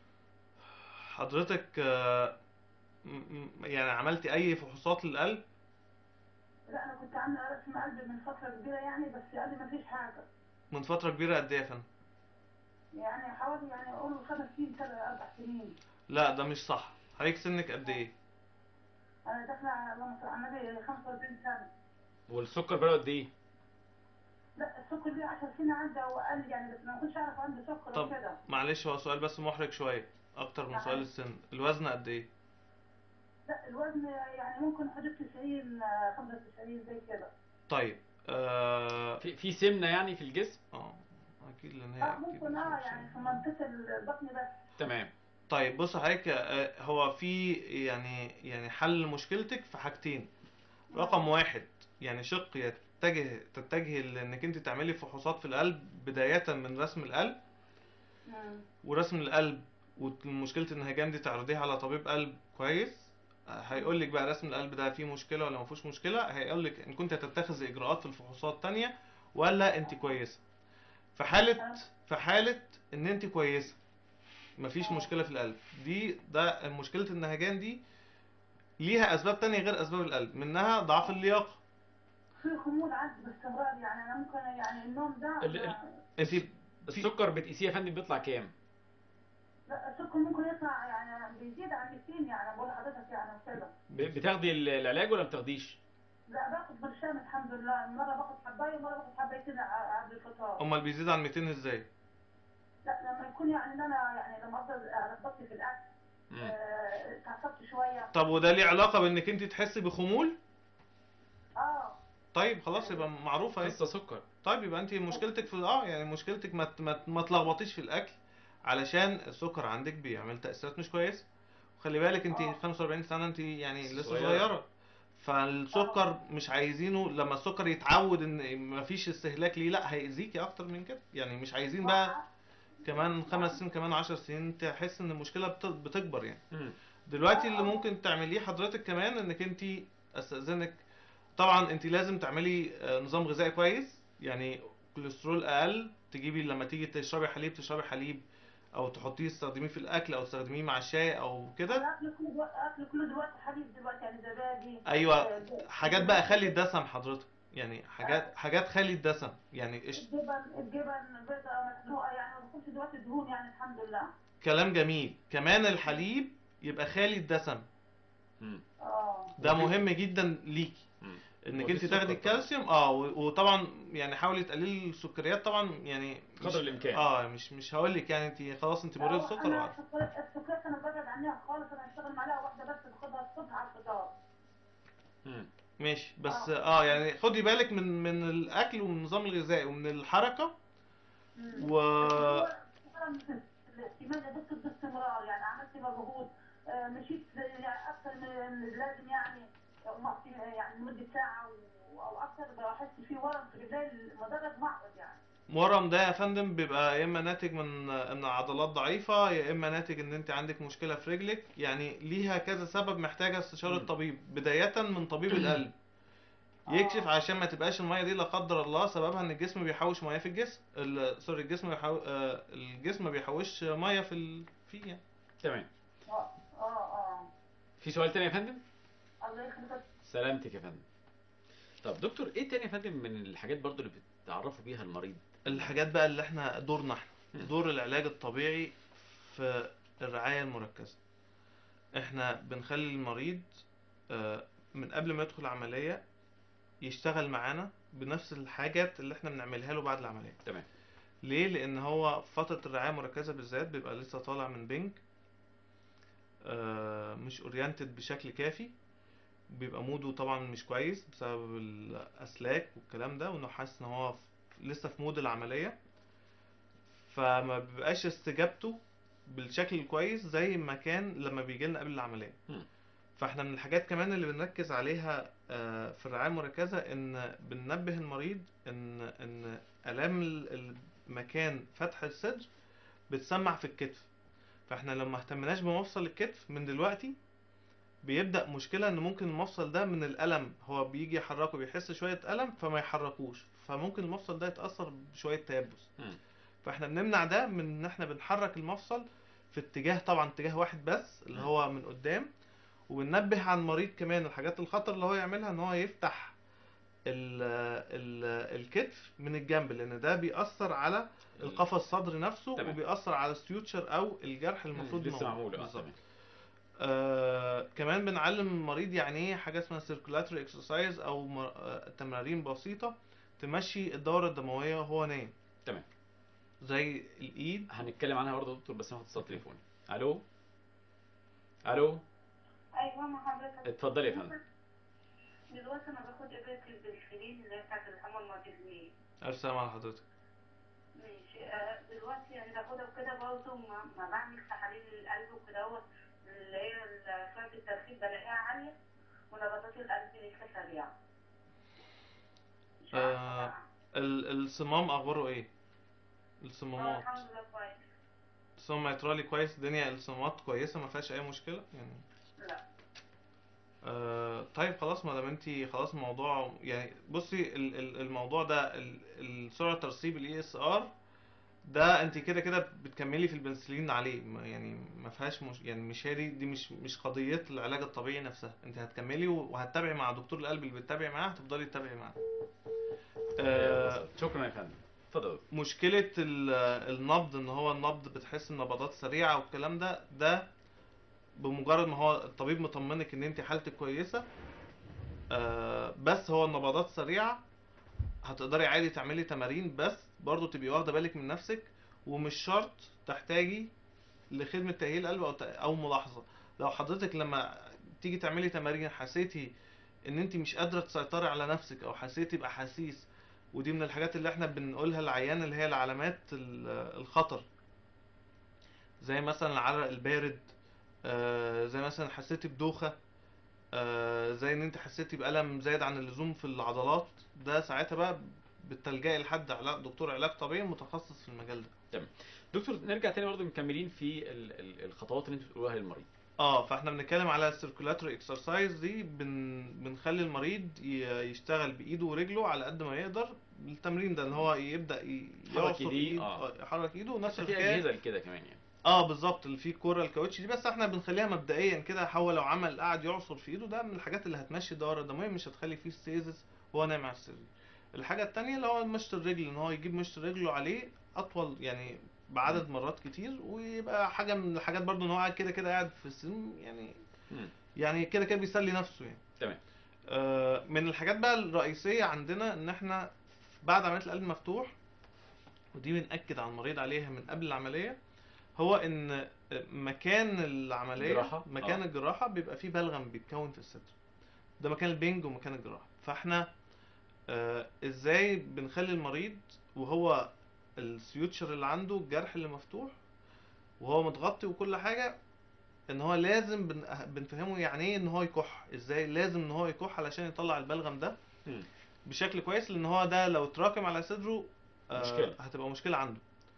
حضرتك آه، م- م- يعني عملتي اي فحوصات للقلب لا انا كنت عاملة رسم قلب من فترة كبيرة يعني بس قال لي ما فيش حاجة من فترة كبيرة قد ايه يا فندم يعني حوالي يعني اقول خمس سنين ثلاث اربع سنين لا ده مش صح حضرتك سنك قد ايه انا داخلة على اللهم صل على النبي 45 سنة والسكر بقى قد ايه؟ لا السكر ليه 10 سنين عندي هو قال لي يعني بس ما كنتش اعرف عندي سكر طب وكده معلش هو سؤال بس محرج شوية اكتر من سؤال معلش. السن الوزن قد ايه لا الوزن يعني ممكن حدود 90 آه، 95 زي كده طيب آه في في سمنه يعني في الجسم اه اكيد لان هي اه أكيد ممكن اه يعني في منطقة البطن بس تمام طيب بص حضرتك آه، هو في يعني يعني حل مشكلتك في حاجتين رقم واحد يعني شق يتجه تتجه لانك انت تعملي فحوصات في القلب بداية من رسم القلب مم. ورسم القلب ومشكله الانهجام دي تعرضيها على طبيب قلب كويس هيقول لك بقى رسم القلب ده فيه مشكله ولا ما فيهوش مشكله هيقول لك ان كنت هتتخذ اجراءات في الفحوصات تانية ولا انت كويسه في حاله في حاله ان انت كويسه مفيش مشكله في القلب دي ده مشكله النهجان دي ليها اسباب تانية غير اسباب القلب منها ضعف اللياقه في خمول عندي باستمرار يعني انا ممكن يعني النوم ده ال- ال- انت السكر بتقيسيه يا فندم بيطلع كام؟ لا السكر ممكن يطلع يعني بيزيد عن 200 يعني بقول لحضرتك يعني كده ب- بتاخدي ال- العلاج ولا ما بتاخديش؟ لا باخد برشام الحمد لله مره باخد حبايه ومره باخد حبايتين ع- قبل الفطار امال بيزيد عن 200 ازاي لا لما يكون يعني ان انا يعني لما افضل لخبطت في الاكل مم. آه، اتعصبت شويه طب وده ليه علاقه بانك انت تحسي بخمول اه طيب خلاص يبقى معروفه اهي قصه سكر طيب يبقى انت مشكلتك في اه يعني مشكلتك ما ت- ما ت- ما تلخبطيش في الاكل علشان السكر عندك بيعمل تاثيرات مش كويسه وخلي بالك انت اه. 45 سنه انت يعني لسه صغيرة. صغيره فالسكر مش عايزينه لما السكر يتعود ان مفيش استهلاك ليه لا هيأذيكي اكتر من كده يعني مش عايزين بقى كمان خمس سنين كمان عشر سنين تحس ان المشكله بت- بتكبر يعني مم. دلوقتي اللي ممكن تعمليه حضرتك كمان انك انت استاذنك طبعا انت لازم تعملي آه، نظام غذائي كويس يعني كوليسترول اقل تجيبي لما تيجي تشربي حليب تشربي حليب او تحطيه تستخدميه في الاكل او تستخدميه مع الشاي او كده الاكل كله دلوقتي اكل كله دلوقتي حليب دلوقتي يعني زبادي ايوه آه، حاجات بقى خالي الدسم حضرتك يعني حاجات حاجات خالي الدسم يعني إيش- الجبن الجبن بيضة مسلوقه يعني ما باكلش دلوقتي دهون يعني الحمد لله كلام جميل كمان الحليب يبقى خالي الدسم مم. اه ده وفي- مهم جدا ليكي مم. انك وفي انت السكر تاخدي طبعا. الكالسيوم اه و- وطبعا يعني حاولي تقللي السكريات طبعا يعني مش- قدر الامكان اه مش مش هقول لك يعني انت خلاص انت مريض سكر انا وعارفة. السكريات السكريات انا ببعد عنها خالص انا هشتغل معلقه واحده بس باخدها الصبح على الفطار مم. ماشي بس آه. اه يعني خدي بالك من من الاكل ومن النظام الغذائي ومن الحركه و الاعتماد يا دكتور باستمرار يعني عملت مجهود آه، مشيت يعني اكثر من اللازم يعني وقت- يعني لمده ساعه و- او اكثر بحس في ورم في رجلي المدرج معقد يعني ورم ده يا فندم بيبقى يا اما ناتج من ان عضلات ضعيفه يا اما ناتج ان انت عندك مشكله في رجلك يعني ليها كذا سبب محتاجه استشاره مم. طبيب بدايه من طبيب القلب يكشف عشان ما تبقاش الميه دي لا قدر الله سببها ان الجسم بيحوش ميه في الجسم ال- سوري الجسم بيحو... آه، الجسم ما بيحوش ميه في ال... فيه يعني. تمام اه اه اه في سؤال تاني يا فندم الله يخليك سلامتك يا فندم طب دكتور ايه تاني يا فندم من الحاجات برضو اللي بتعرفوا بيها المريض الحاجات بقى اللي احنا دورنا احنا مم. دور العلاج الطبيعي في الرعاية المركزة احنا بنخلي المريض آه، من قبل ما يدخل عملية يشتغل معانا بنفس الحاجات اللي احنا بنعملها له بعد العملية تمام ليه لان هو فترة الرعاية المركزة بالذات بيبقى لسه طالع من بنج آه، مش اورينتد بشكل كافي بيبقى موده طبعا مش كويس بسبب الاسلاك والكلام ده وانه حاسس ان هو في- لسه في مود العملية فما بيبقاش استجابته بالشكل الكويس زي ما كان لما بيجي لنا قبل العملية مم. فاحنا من الحاجات كمان اللي بنركز عليها آه، في الرعاية المركزة ان بننبه المريض ان ان الام ال- المكان فتح الصدر بتسمع في الكتف فاحنا لو ما اهتمناش بمفصل الكتف من دلوقتي بيبدأ مشكلة ان ممكن المفصل ده من الألم هو بيجي يحركه بيحس شوية ألم فما يحركوش فممكن المفصل ده يتأثر بشوية تيبس مم. فاحنا بنمنع ده من ان احنا بنحرك المفصل في اتجاه طبعا اتجاه واحد بس اللي هو من قدام وبننبه على المريض كمان الحاجات الخطر اللي هو يعملها ان هو يفتح ال ال الكتف من الجنب لان ده بيأثر على القفص الصدري نفسه تمام. وبيأثر على الستيوتشر او الجرح المفروض لسه موجود. معمول اه بالظبط. تمام آه كمان بنعلم المريض يعني ايه حاجه اسمها سيركولاتوري اكسرسايز او م- آه تمارين بسيطه تمشي الدوره الدمويه وهو نايم تمام. زي الايد هنتكلم عنها برضه يا دكتور بس ناخد اتصال تليفوني الو الو ايوه ما حضرتك اتفضلي يا فندم دلوقتي انا باخد ابره البنسلين اللي هي بتاعت الحمى المعتدلين الف سلامه على حضرتك ماشي آه، دلوقتي يعني باخدها وكده برضه ما ما بعمل تحاليل القلب وكده اللي هي سرعة الترخيص بلاقيها عالية ونبضات القلب لسه سريعة مش عارفة آه، بقى. ال- الصمام اخباره ايه آه، الصمامات الحمد لله كويس تصميم ميترالي كويس الدنيا الصمامات كويسه ما فيهاش اي مشكله يعني لا آه طيب خلاص ما دام انت خلاص الموضوع يعني بصي ال- ال- الموضوع ده ال- السرعه ترسيب الاي اس ار ده انت كده كده بتكملي في البنسلين عليه ما- يعني ما فيهاش مش يعني مش هي دي دي مش مش قضيه العلاج الطبيعي نفسها انت هتكملي وهتتابعي مع دكتور القلب اللي بتتابعي معاه هتفضلي تتابعي معاه آه شكرا يا فندم اتفضل مشكلة ال- النبض ان هو النبض بتحس النبضات سريعة والكلام ده ده بمجرد ما هو الطبيب مطمنك ان انت حالتك كويسة آه، بس هو النبضات سريعة هتقدري عادي تعملي تمارين بس برضو تبقي واخدة بالك من نفسك ومش شرط تحتاجي لخدمة تأهيل قلب او ت- او ملاحظة لو حضرتك لما تيجي تعملي تمارين حسيتي ان انت مش قادرة تسيطري على نفسك او حسيتي باحاسيس ودي من الحاجات اللي احنا بنقولها للعيان اللي هي العلامات ال- الخطر زي مثلا العرق البارد آه، زي مثلا حسيتي بدوخة آه، زي ان انت حسيتي بألم زايد عن اللزوم في العضلات ده ساعتها بقى بتلجئي لحد علاج دكتور علاج طبيعي متخصص في المجال ده دكتور نرجع تاني برضه مكملين في ال- ال- الخطوات اللي انتوا بتقولوها للمريض اه فاحنا بنتكلم على السيركولاتوري اكسرسايز دي بن بنخلي المريض ي- يشتغل بايده ورجله على قد ما يقدر التمرين ده ان هو يبدا ي- يحرك يعصر إيديه، إيد آه. آه، يحرك ايده ونفس حتى في الحكايه اجهزه لكده كمان يعني اه بالظبط اللي فيه كوره الكاوتش دي بس احنا بنخليها مبدئيا كده هو لو عمل قعد يعصر في ايده ده من الحاجات اللي هتمشي الدوره الدمويه مش هتخلي فيه ستيزس وهو نايم على السرير الحاجه التانية اللي هو مشط الرجل ان هو يجيب مشط رجله عليه اطول يعني بعدد مرات كتير ويبقى حاجه من الحاجات برضو ان هو قاعد كده كده قاعد في السرير يعني مم. يعني كده كده بيسلي نفسه يعني تمام آه، من الحاجات بقى الرئيسية عندنا ان احنا بعد عملية القلب المفتوح ودي بنأكد على المريض عليها من قبل العملية هو ان مكان العملية الجراحة؟ مكان آه. الجراحة بيبقى فيه بلغم بيتكون في الصدر ده مكان البنج ومكان الجراحة فاحنا آه، ازاي بنخلي المريض وهو السيوتشر اللي عنده الجرح اللي مفتوح وهو متغطي وكل حاجة ان هو لازم بن... بنفهمه يعني ايه ان هو يكح ازاي لازم ان هو يكح علشان يطلع البلغم ده مم. بشكل كويس لان هو ده لو اتراكم على صدره آه، مشكلة. هتبقى مشكلة عنده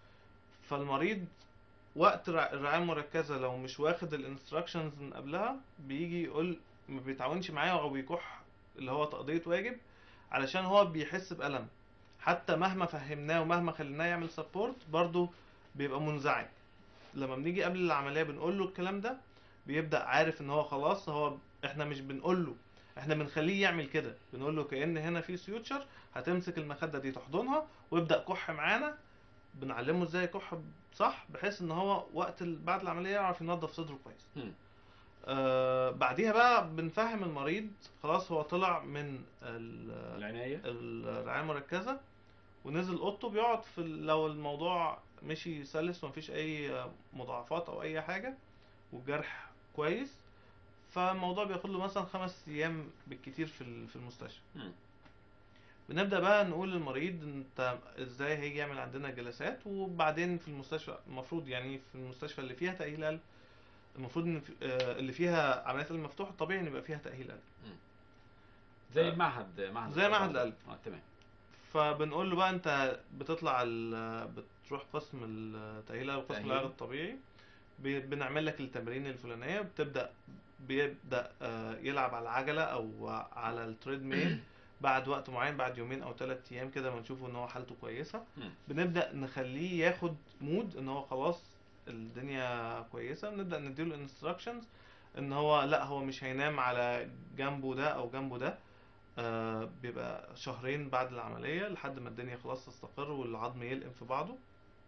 فالمريض وقت الرع- الرعاية المركزة لو مش واخد الانستراكشنز من قبلها بيجي يقول ما بيتعاونش معايا او بيكح اللي هو تقضية واجب علشان هو بيحس بألم حتى مهما فهمناه ومهما خليناه يعمل سبورت برضه بيبقى منزعج لما بنيجي قبل العملية بنقول له الكلام ده بيبدأ عارف ان هو خلاص هو احنا مش بنقول له احنا بنخليه يعمل كده بنقول له كأن هنا في سيوتشر هتمسك المخدة دي تحضنها ويبدأ كح معانا بنعلمه ازاي يكح صح بحيث ان هو وقت ال- بعد العملية يعرف ينظف صدره كويس مم. آه بعديها بقى بنفهم المريض خلاص هو طلع من ال- العنايه الرعاية المركزة ونزل اوضته بيقعد في ال- لو الموضوع مشي سلس ومفيش اي مضاعفات او اي حاجة والجرح كويس فالموضوع بياخد له مثلا خمس ايام بالكتير في ال- في المستشفى مم. بنبدأ بقى نقول للمريض انت ازاي هيجي يعمل عندنا جلسات وبعدين في المستشفى المفروض يعني في المستشفى اللي فيها تأهيل قلب المفروض ان في- آه، اللي فيها عمليات قلب مفتوح طبيعي ان يبقى فيها تأهيل قلب زي آه. معهد معهد زي معهد القلب. اه تمام فبنقول له بقى انت بتطلع ال- بتروح قسم التأهيل او قسم تأهيل. العلاج الطبيعي بي- بنعمل لك التمارين الفلانية بتبدأ بيبدأ آه، يلعب على العجلة او على التريد ميل بعد وقت معين بعد يومين او ثلاث ايام كده ما نشوفه ان هو حالته كويسة مم. بنبدأ نخليه ياخد مود ان هو خلاص الدنيا كويسة بنبدأ نديله انستراكشنز ان هو لا هو مش هينام على جنبه ده او جنبه ده آه بيبقى شهرين بعد العملية لحد ما الدنيا خلاص تستقر والعظم يلقم في بعضه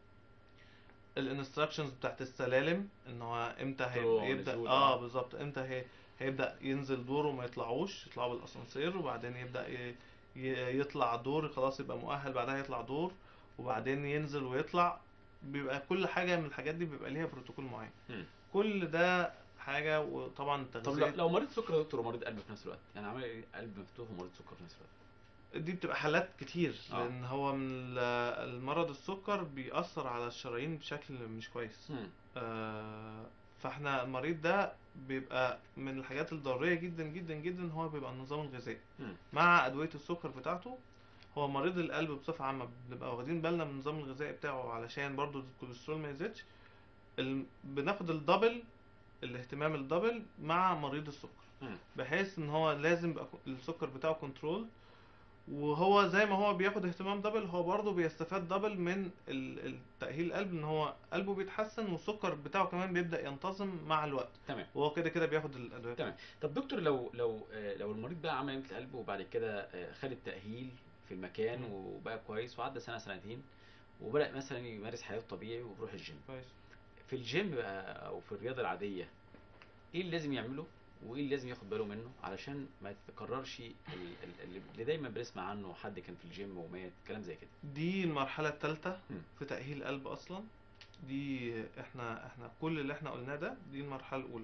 الانستراكشنز بتاعت السلالم ان هو امتى طلوع هي- يبدأ ونزول، اه آه. بالظبط امتى هي هيبدأ ينزل دور وما يطلعوش يطلعوا بالاسانسير وبعدين يبدأ ي- ي- يطلع دور خلاص يبقى مؤهل بعدها يطلع دور وبعدين ينزل ويطلع بيبقى كل حاجة من الحاجات دي بيبقى ليها بروتوكول معين مم. كل ده حاجة وطبعا طب التغذية لو- لو مريض سكر يا دكتور ومريض قلب في نفس الوقت يعني عمل قلب مفتوح ومريض سكر في نفس الوقت دي بتبقى حالات كتير آه. لان هو من ال- المرض السكر بيأثر على الشرايين بشكل مش كويس مم. آه، فاحنا المريض ده بيبقى من الحاجات الضرورية جدا جدا جدا هو بيبقى النظام الغذائي مم. مع أدوية السكر بتاعته هو مريض القلب بصفة عامة بنبقى واخدين بالنا من النظام الغذائي بتاعه علشان برضو الكوليسترول ما يزيدش ال... بناخد الدبل الاهتمام الدبل مع مريض السكر مم. بحيث ان هو لازم يبقى كو- السكر بتاعه كنترول وهو زي ما هو بياخد اهتمام دبل هو برضه بيستفاد دبل من ال- التأهيل القلب ان هو قلبه بيتحسن والسكر بتاعه كمان بيبدأ ينتظم مع الوقت تمام وهو كده كده بياخد الادويه تمام طب دكتور لو لو آه، لو المريض بقى عمل عمليه القلب وبعد كده آه، خد التاهيل في المكان مم. وبقى كويس وعدى سنه سنتين وبدا مثلا يمارس حياته طبيعي وبيروح الجيم كويس في الجيم بقى او في الرياضه العاديه ايه اللي لازم يعمله وايه اللي لازم ياخد باله منه علشان ما يتكررش ال- ال- اللي دايما بنسمع عنه حد كان في الجيم ومات كلام زي كده دي المرحلة الثالثة مم. في تأهيل القلب أصلا دي احنا احنا كل اللي احنا قلناه ده دي المرحلة الأولى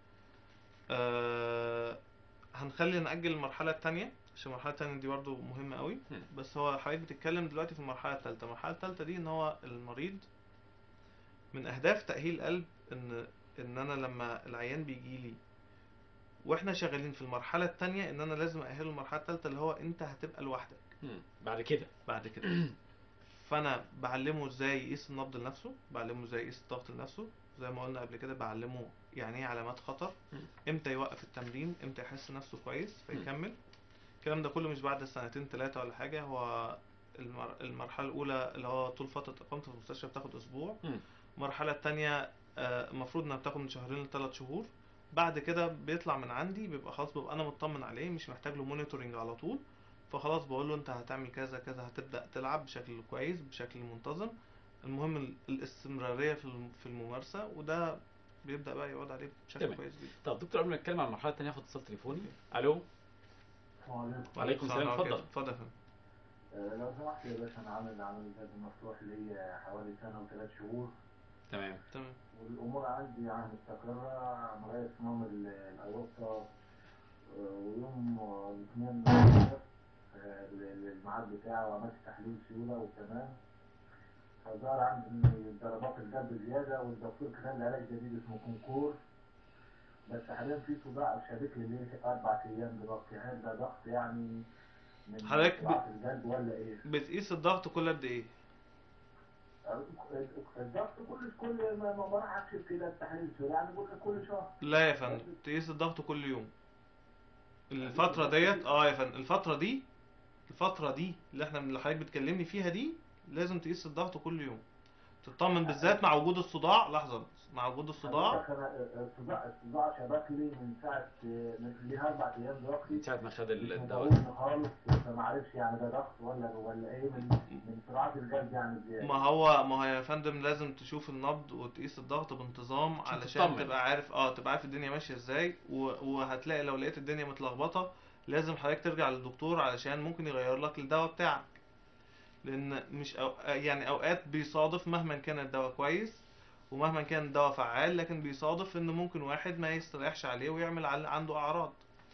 آه هنخلي نأجل المرحلة التانية عشان المرحلة التانية دي برضه مهمة قوي مم. بس هو حضرتك بتتكلم دلوقتي في المرحلة التالتة المرحلة التالتة دي ان هو المريض من أهداف تأهيل القلب ان ان انا لما العيان بيجيلي واحنا شغالين في المرحلة التانية ان انا لازم أأهله المرحلة التالتة اللي هو انت هتبقى لوحدك مم. بعد كده بعد كده فانا بعلمه ازاي يقيس النبض لنفسه بعلمه ازاي يقيس الضغط لنفسه زي ما قلنا قبل كده بعلمه يعني ايه علامات خطر مم. امتى يوقف التمرين امتى يحس نفسه كويس مم. فيكمل الكلام ده كله مش بعد سنتين ثلاثة ولا حاجة هو المر... المرحلة الأولى اللي هو طول فترة إقامته في المستشفى بتاخد أسبوع مم. المرحلة التانية آه، المفروض إنها بتاخد من شهرين لثلاث شهور بعد كده بيطلع من عندي بيبقى خلاص ببقى أنا مطمن عليه مش محتاج له مونيتورنج على طول فخلاص بقول له أنت هتعمل كذا كذا هتبدأ تلعب بشكل كويس بشكل منتظم المهم ال- الاستمرارية في الم- في الممارسة وده بيبدأ بقى يقعد عليه بشكل تمام. كويس جدا طب دكتور قبل ما نتكلم عن المرحله الثانيه هاخد اتصال تليفوني الو وعليكم السلام ورحمة الله اتفضل وبركاته. اتفضل يا فندم. آه، لو سمحت يا باشا انا عامل عمل جهاز مفتوح ليا حوالي سنه وثلاث شهور تمام تمام والامور عندي يعني مستقره مرايه صمام ال- الاورطه آه، ويوم آه، الاثنين آه، ال- الميعاد بتاعه وعملت تحليل سيوله وكمان فظهر عندي ان ضربات القلب زياده والدكتور كتب لي علاج جديد اسمه كونكور بس حاليا في صداع شابك لي ليه اربع ايام دلوقتي هل ده ضغط يعني من حضرتك ب- ضعف القلب ولا ايه؟ بتقيس الضغط كل قد ايه؟ الضغط كل كل ما ما بروح اكشف كده التحاليل السوري يعني بقول لك كل شهر لا يا فندم تقيس الضغط كل يوم الفترة ديت اه يا فندم الفترة دي الفترة دي اللي احنا اللي حضرتك بتكلمني فيها دي لازم تقيس الضغط كل يوم تطمن بالذات مع وجود الصداع لحظة بس مع وجود الصداع حضرتك انا الصداع الصداع شبك لي من ساعه من ليها اربع ايام من دلوقتي ساعه ما خد مش الدواء مطولني خالص فما عرفش يعني ده ضغط ولا ولا ايه من من سرعات القلب يعني زياده ما هو ما هو يا فندم لازم تشوف النبض وتقيس الضغط بانتظام عشان علشان تطمن. تبقى عارف اه تبقى عارف الدنيا ماشية ازاي و- وهتلاقي لو لقيت الدنيا متلخبطة لازم حضرتك ترجع للدكتور علشان ممكن يغير لك الدواء بتاعك لان مش أو يعني اوقات بيصادف مهما كان الدواء كويس ومهما كان الدواء فعال لكن بيصادف ان ممكن واحد ما يستريحش عليه ويعمل عل- عنده اعراض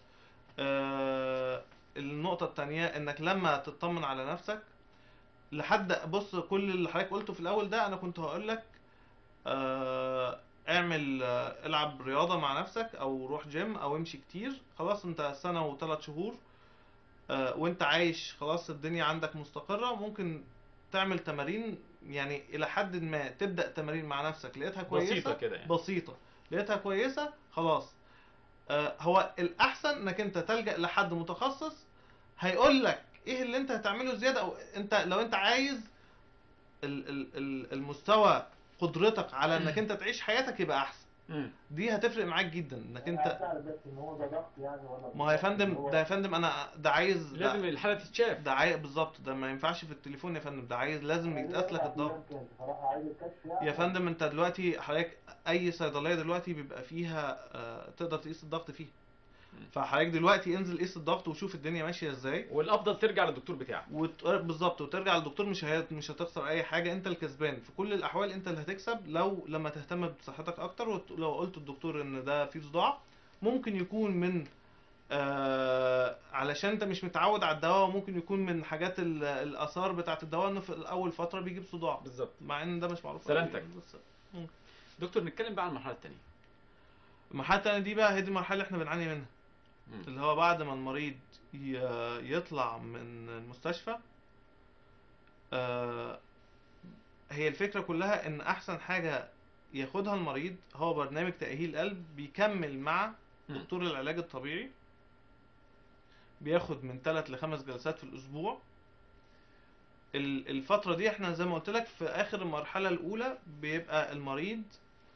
آه النقطة التانية انك لما تطمن على نفسك لحد بص كل اللي حضرتك قلته في الاول ده انا كنت هقول لك آه اعمل آه العب رياضة مع نفسك او روح جيم او امشي كتير خلاص انت سنة وثلاث شهور آه وانت عايش خلاص الدنيا عندك مستقرة ممكن تعمل تمارين يعني الى حد ما تبدأ تمارين مع نفسك لقيتها كويسة بسيطه كده يعني بسيطة لقيتها كويسة خلاص آه هو الأحسن إنك أنت تلجأ لحد متخصص هيقول لك إيه اللي أنت هتعمله زيادة أو أنت لو أنت عايز ال ال ال المستوى قدرتك على إنك أنت تعيش حياتك يبقى أحسن مم. دي هتفرق معاك جدا إنك انا أنت هسأل بس ان هو ده ضغط يعني ولا ما هو يا فندم هو- ده يا فندم أنا ده عايز لازم ده, الحاله تتشاف ده عايز بالظبط ده ما ينفعش في التليفون يا فندم ده عايز لازم أنا يتقاس لك أربع الضغط أيام كان بصراحه عايز الكشف يعني يا فندم انت دلوقتي حضرتك اي صيدليه دلوقتي بيبقى فيها آه، تقدر تقيس الضغط فيها مم. فحضرتك دلوقتي انزل قيس الضغط وشوف الدنيا ماشيه ازاي والافضل ترجع للدكتور بتاعك وت... بالظبط وترجع للدكتور مش هي... مش هتخسر اي حاجه انت الكسبان في كل الاحوال انت اللي هتكسب لو لما تهتم بصحتك اكتر ولو قلت للدكتور ان ده فيه صداع ممكن يكون من آه علشان انت مش متعود على الدواء وممكن يكون من حاجات ال- الاثار بتاعت الدواء انه في اول فتره بيجيب صداع بالظبط مع ان ده مش معروف سلامتك. قوي، بس دكتور نتكلم بقى عن المرحله الثانيه المرحله التانية دي بقى هي دي المرحله اللي احنا بنعاني منها اللي هو بعد ما المريض ي- يطلع من المستشفى آه، هي الفكرة كلها ان احسن حاجة ياخدها المريض هو برنامج تأهيل قلب بيكمل مع مم. دكتور العلاج الطبيعي بياخد من 3 ل 5 جلسات في الاسبوع ال- الفترة دي احنا زي ما قلت لك في اخر المرحلة الاولى بيبقى المريض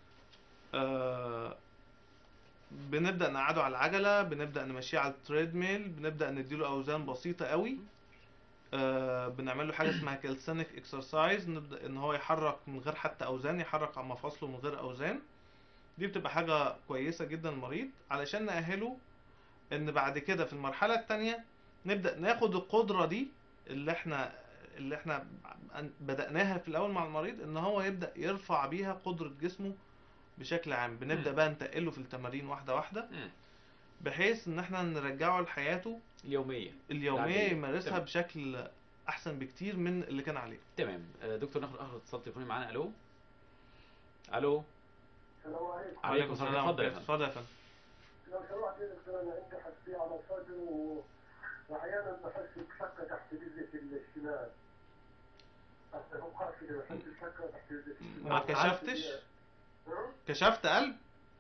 آه بنبدأ نقعده على العجلة بنبدأ نمشيه على التريدميل بنبدأ نديله اوزان بسيطة قوي آه بنعمل له حاجة اسمها كالسينيك اكسرسايز نبدأ ان هو يحرك من غير حتى اوزان يحرك على مفاصله من غير اوزان دي بتبقى حاجة كويسة جدا للمريض علشان نأهله ان بعد كده في المرحلة التانية نبدأ ناخد القدرة دي اللي احنا اللي احنا بدأناها في الأول مع المريض ان هو يبدأ يرفع بيها قدرة جسمه بشكل عام بنبدأ مم. بقى نتقله في التمارين واحدة واحدة مم. بحيث ان احنا نرجعه لحياته اليوميه اليومية العادية. يمارسها تمام. بشكل احسن بكتير من اللي كان عليه تمام آه، دكتور ناخد اخر اتصال تليفوني معانا الو الو السلام عليكم عليكم السلام اتفضل يا فندم اتفضل يا فندم لو سمحت يا دكتور انا عندي حساسيه على الصدر و... واحيانا بحس بشقه تحت رجلي الشمال حتى فوق كده بحس بشقه تحت رجلي الشمال ما كشفتش ها؟ كشفت قلب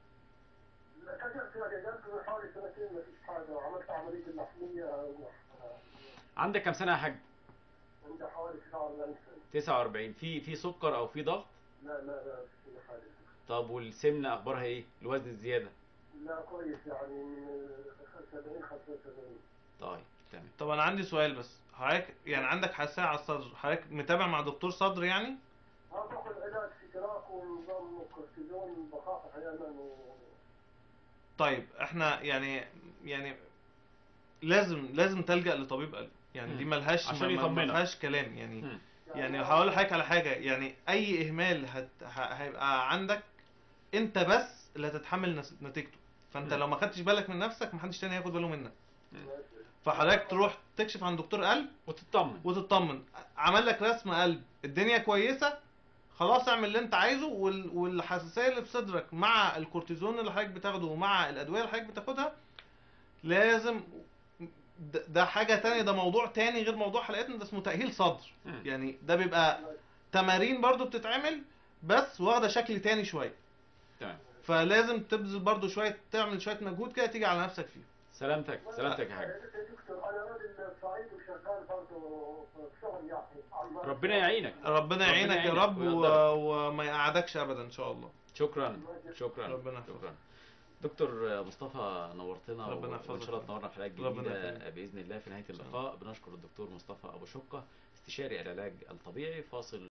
لا كشفت يا جدعان من حوالي سنتين ما فيش حاجه وعملت عمليه اللحميه و... عندك كام سنه يا حاج عندي حوالي 49 سنه 49 في في سكر او في ضغط لا لا لا مش في حاجه طب والسمنه اخبارها ايه الوزن الزياده لا كويس يعني من 70 75 طيب تمام طب انا عندي سؤال بس حضرتك يعني عندك حساسية على الصدر حضرتك متابع مع دكتور صدر يعني اه باخذ علاج اشتراك ونظام كورتيزون بخاف احيانا و... طيب احنا يعني يعني لازم لازم تلجأ لطبيب قلب يعني دي مم. ملهاش عشان ما- ما- يطمنك. ما فيهاش كلام يعني مم. يعني هقول لحضرتك على حاجه يعني اي اهمال هت... ه- هيبقى عندك انت بس اللي هتتحمل نس- نتيجته فانت مم. لو ما خدتش بالك من نفسك محدش تاني هياخد باله منك مم. فحضرتك تروح تكشف عند دكتور قلب وتطمن وتطمن عمل لك رسم قلب الدنيا كويسه خلاص اعمل اللي انت عايزه وال... والحساسيه اللي في صدرك مع الكورتيزون اللي حضرتك بتاخده ومع الادويه اللي حضرتك بتاخدها لازم ده ده حاجه تانية ده موضوع تاني غير موضوع حلقتنا ده اسمه تاهيل صدر مم. يعني ده بيبقى تمارين برضو بتتعمل بس واخده شكل تاني شويه تمام فلازم تبذل برضو شويه تعمل شويه مجهود كده تيجي على نفسك فيه سلامتك سلامتك يا حاج يا دكتور انا راجل صعيد وشغال برضه في شغل يعني ربنا يعينك ربنا يعينك يا يعينك رب و... ويقدرك. وما يقعدكش ابدا ان شاء الله شكرا شكرا ربنا يحفظك. شكرا دكتور مصطفى نورتنا ربنا و- يحفظك. وان شاء الله تنورنا في حلقه ربنا جديده يخليك. باذن الله في نهايه شاء اللقاء بنشكر الدكتور مصطفى ابو شقه استشاري العلاج الطبيعي فاصل